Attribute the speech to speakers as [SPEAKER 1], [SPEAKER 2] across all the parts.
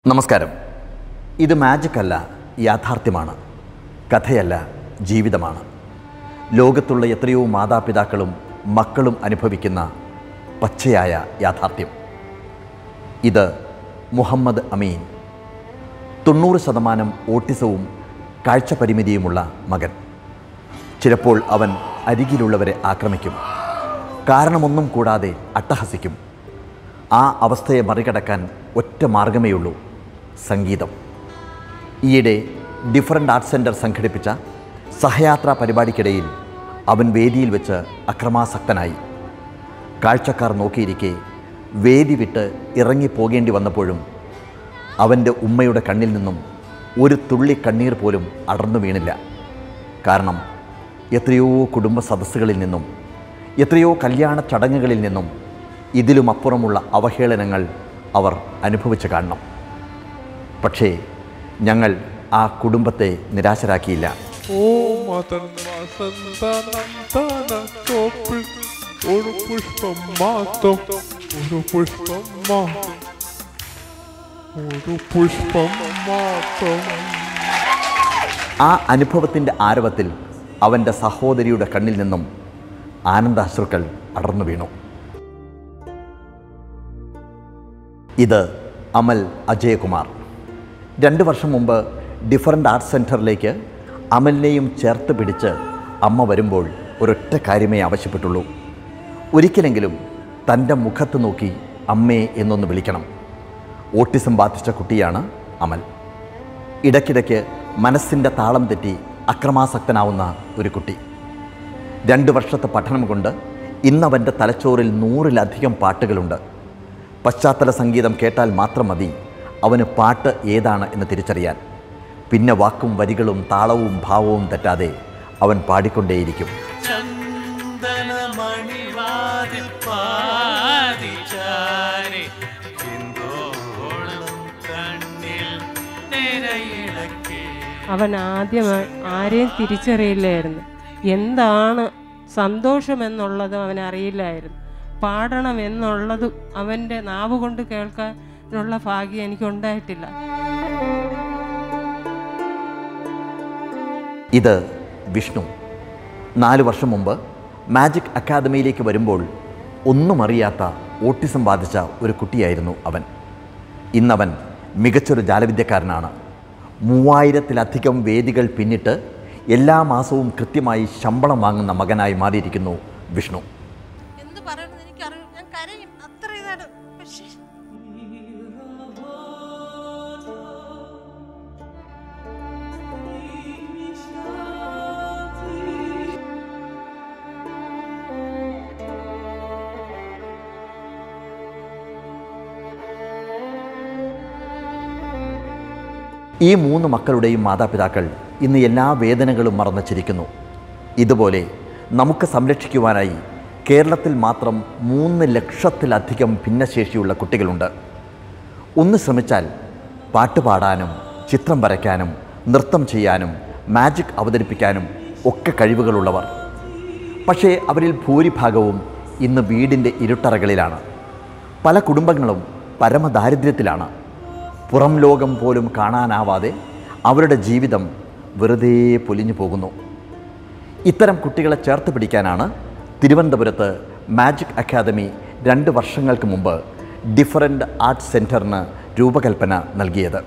[SPEAKER 1] നമസ്കാരം ഇത് മാജിക് അല്ല യാഥാർത്ഥ്യമാണ് കഥയല്ല ജീവിതമാണ് ലോകത്തുള്ള എത്രയോ മാതാപിതാക്കളും മക്കളും അനുഭവിക്കുന്ന പച്ചയായ യാഥാർത്ഥ്യം ഇത് മുഹമ്മദ് അമീൻ തൊണ്ണൂറ് ശതമാനം ഓട്ടിസവും കാഴ്ചപരിമിതിയുമുള്ള മകൻ ചിലപ്പോൾ അവൻ അരികിലുള്ളവരെ ആക്രമിക്കും കാരണമൊന്നും കൂടാതെ അട്ടഹസിക്കും ആ അവസ്ഥയെ മറികടക്കാൻ ഒറ്റ മാർഗമേയുള്ളൂ സംഗീതം ഈയിടെ ഡിഫറൻ്റ് ആർട്സ് സെൻറ്റർ സംഘടിപ്പിച്ച സഹയാത്രാ പരിപാടിക്കിടയിൽ അവൻ വേദിയിൽ വെച്ച് അക്രമാസക്തനായി കാഴ്ചക്കാർ നോക്കിയിരിക്കെ വേദി വിട്ട് ഇറങ്ങിപ്പോകേണ്ടി വന്നപ്പോഴും അവൻ്റെ ഉമ്മയുടെ കണ്ണിൽ നിന്നും ഒരു തുള്ളി കണ്ണീർ പോലും അടർന്നു വീണില്ല കാരണം എത്രയോ കുടുംബ സദസ്സുകളിൽ നിന്നും എത്രയോ കല്യാണ ചടങ്ങുകളിൽ നിന്നും ഇതിലും അപ്പുറമുള്ള അവഹേളനങ്ങൾ അവർ അനുഭവിച്ചു കാണണം പക്ഷേ ഞങ്ങൾ ആ കുടുംബത്തെ നിരാശരാക്കിയില്ല
[SPEAKER 2] ഓ മതൻ വസന്തനന്ദന തോപ്പിൽ ഒരു പുഷ്പം മാത്രം ഒരു പുഷ്പം മാത്രം ഒരു പുഷ്പം മാത്രം
[SPEAKER 1] ആ അനുഭവത്തിൻ്റെ ആരവത്തിൽ അവൻ്റെ സഹോദരിയുടെ കണ്ണിൽ നിന്നും ആനന്ദാശ്രുക്കൾ അടർന്നു വീണു ഇത് അമൽ അജയകുമാർ രണ്ട് വർഷം മുമ്പ് ഡിഫറൻ്റ് ആർട്സ് സെൻറ്ററിലേക്ക് അമലിനെയും ചേർത്ത് പിടിച്ച് അമ്മ വരുമ്പോൾ ഒരൊറ്റ കാര്യമേ ആവശ്യപ്പെട്ടുള്ളൂ ഒരിക്കലെങ്കിലും തൻ്റെ മുഖത്ത് നോക്കി അമ്മേ എന്നൊന്ന് വിളിക്കണം ഓട്ടിസം ബാധിച്ച കുട്ടിയാണ് അമൽ ഇടയ്ക്കിടയ്ക്ക് മനസ്സിൻ്റെ താളം തെറ്റി അക്രമാസക്തനാവുന്ന ഒരു കുട്ടി രണ്ട് വർഷത്തെ പഠനം കൊണ്ട് ഇന്നവൻ്റെ തലച്ചോറിൽ നൂറിലധികം പാട്ടുകളുണ്ട് പശ്ചാത്തല സംഗീതം കേട്ടാൽ മാത്രം മതി അവന് പാട്ട് ഏതാണ് എന്ന് തിരിച്ചറിയാൻ പിന്നെ വാക്കും വരികളും താളവും ഭാവവും തെറ്റാതെ അവൻ പാടിക്കൊണ്ടേയിരിക്കും
[SPEAKER 3] ചന്ദനമണിവാതിൽ പാതിച്ചാരെ എന്തോളം കണ്ണിൽ നിരയിളക്കേ
[SPEAKER 4] അവൻ ആദ്യമായി ആരെയും തിരിച്ചറിയില്ലായിരുന്നു എന്താണ് സന്തോഷമെന്നുള്ളത് അവൻ അറിയില്ലായിരുന്നു പാടണം എന്നുള്ളത് അവൻ്റെ നാവ് കൊണ്ട് കേൾക്കാനുള്ള ഭാഗ്യം എനിക്കുണ്ടായിട്ടില്ല
[SPEAKER 1] ഇത് വിഷ്ണു നാല് വർഷം മുമ്പ് മാജിക് അക്കാദമിയിലേക്ക് വരുമ്പോൾ ഒന്നും അറിയാത്ത ഓട്ടിസം ബാധിച്ച ഒരു കുട്ടിയായിരുന്നു അവൻ ഇന്നവൻ മികച്ചൊരു ജാലവിദ്യക്കാരനാണ് മൂവായിരത്തിലധികം വേദികൾ പിന്നിട്ട് എല്ലാ മാസവും കൃത്യമായി ശമ്പളം വാങ്ങുന്ന മകനായി മാറിയിരിക്കുന്നു വിഷ്ണു
[SPEAKER 5] എന്ത് പറയണമെന്ന് എനിക്കറിയും ഞാൻ കരയും അത്ര ഇതാണ് പക്ഷേ
[SPEAKER 1] ഈ മൂന്ന് മക്കളുടെയും മാതാപിതാക്കൾ ഇന്ന് എല്ലാ വേദനകളും മറന്ന് ചിരിക്കുന്നു ഇതുപോലെ നമുക്ക് സംരക്ഷിക്കുവാനായി കേരളത്തിൽ മാത്രം മൂന്ന് ലക്ഷത്തിലധികം ഭിന്നശേഷിയുള്ള കുട്ടികളുണ്ട് ഒന്ന് ശ്രമിച്ചാൽ പാട്ട് പാടാനും ചിത്രം വരയ്ക്കാനും നൃത്തം ചെയ്യാനും മാജിക് അവതരിപ്പിക്കാനും ഒക്കെ കഴിവുകളുള്ളവർ പക്ഷേ അവരിൽ ഭൂരിഭാഗവും ഇന്ന് വീടിൻ്റെ ഇരുട്ടറകളിലാണ് പല കുടുംബങ്ങളും പരമദാരിദ്ര്യത്തിലാണ് പുറം ലോകം പോലും കാണാനാവാതെ അവരുടെ ജീവിതം വെറുതെ പൊലിഞ്ഞു പോകുന്നു ഇത്തരം കുട്ടികളെ ചേർത്ത് പിടിക്കാനാണ് തിരുവനന്തപുരത്ത് മാജിക് അക്കാദമി രണ്ട് വർഷങ്ങൾക്ക് മുമ്പ് ഡിഫറൻ്റ് ആർട്സ് സെൻറ്ററിന് രൂപകൽപ്പന നൽകിയത്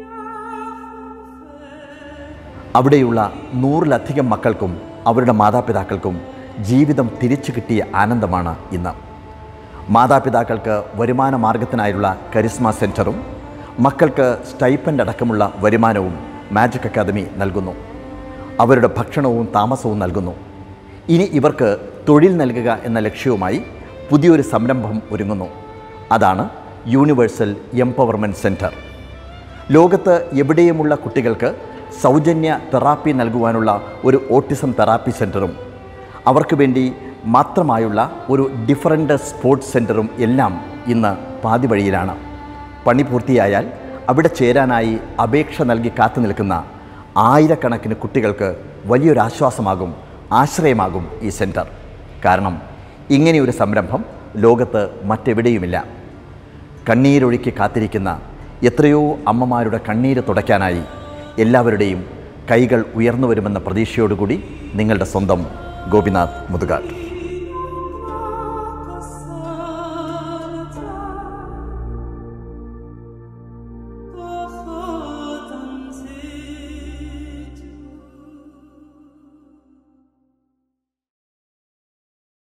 [SPEAKER 1] അവിടെയുള്ള നൂറിലധികം മക്കൾക്കും അവരുടെ മാതാപിതാക്കൾക്കും ജീവിതം തിരിച്ചു കിട്ടിയ ആനന്ദമാണ് ഇന്ന് മാതാപിതാക്കൾക്ക് വരുമാന മാർഗത്തിനായുള്ള കരിസ്മ സെൻറ്ററും മക്കൾക്ക് സ്റ്റൈപ്പൻ്റ് അടക്കമുള്ള വരുമാനവും മാജിക് അക്കാദമി നൽകുന്നു അവരുടെ ഭക്ഷണവും താമസവും നൽകുന്നു ഇനി ഇവർക്ക് തൊഴിൽ നൽകുക എന്ന ലക്ഷ്യവുമായി പുതിയൊരു സംരംഭം ഒരുങ്ങുന്നു അതാണ് യൂണിവേഴ്സൽ എംപവർമെൻറ്റ് സെൻറ്റർ ലോകത്ത് എവിടെയുമുള്ള കുട്ടികൾക്ക് സൗജന്യ തെറാപ്പി നൽകുവാനുള്ള ഒരു ഓട്ടിസം തെറാപ്പി സെൻറ്ററും അവർക്ക് വേണ്ടി മാത്രമായുള്ള ഒരു ഡിഫറൻ്റ് സ്പോർട്സ് സെൻറ്ററും എല്ലാം ഇന്ന് പാതി വഴിയിലാണ് പണി പൂർത്തിയായാൽ അവിടെ ചേരാനായി അപേക്ഷ നൽകി കാത്തു നിൽക്കുന്ന ആയിരക്കണക്കിന് കുട്ടികൾക്ക് വലിയൊരാശ്വാസമാകും ആശ്രയമാകും ഈ സെൻറ്റർ കാരണം ഇങ്ങനെയൊരു സംരംഭം ലോകത്ത് മറ്റെവിടെയുമില്ല കണ്ണീരൊഴുക്കി കാത്തിരിക്കുന്ന എത്രയോ അമ്മമാരുടെ കണ്ണീര് തുടയ്ക്കാനായി എല്ലാവരുടെയും കൈകൾ ഉയർന്നു വരുമെന്ന പ്രതീക്ഷയോടുകൂടി നിങ്ങളുടെ സ്വന്തം ഗോപിനാഥ് മുതുകാട്ട്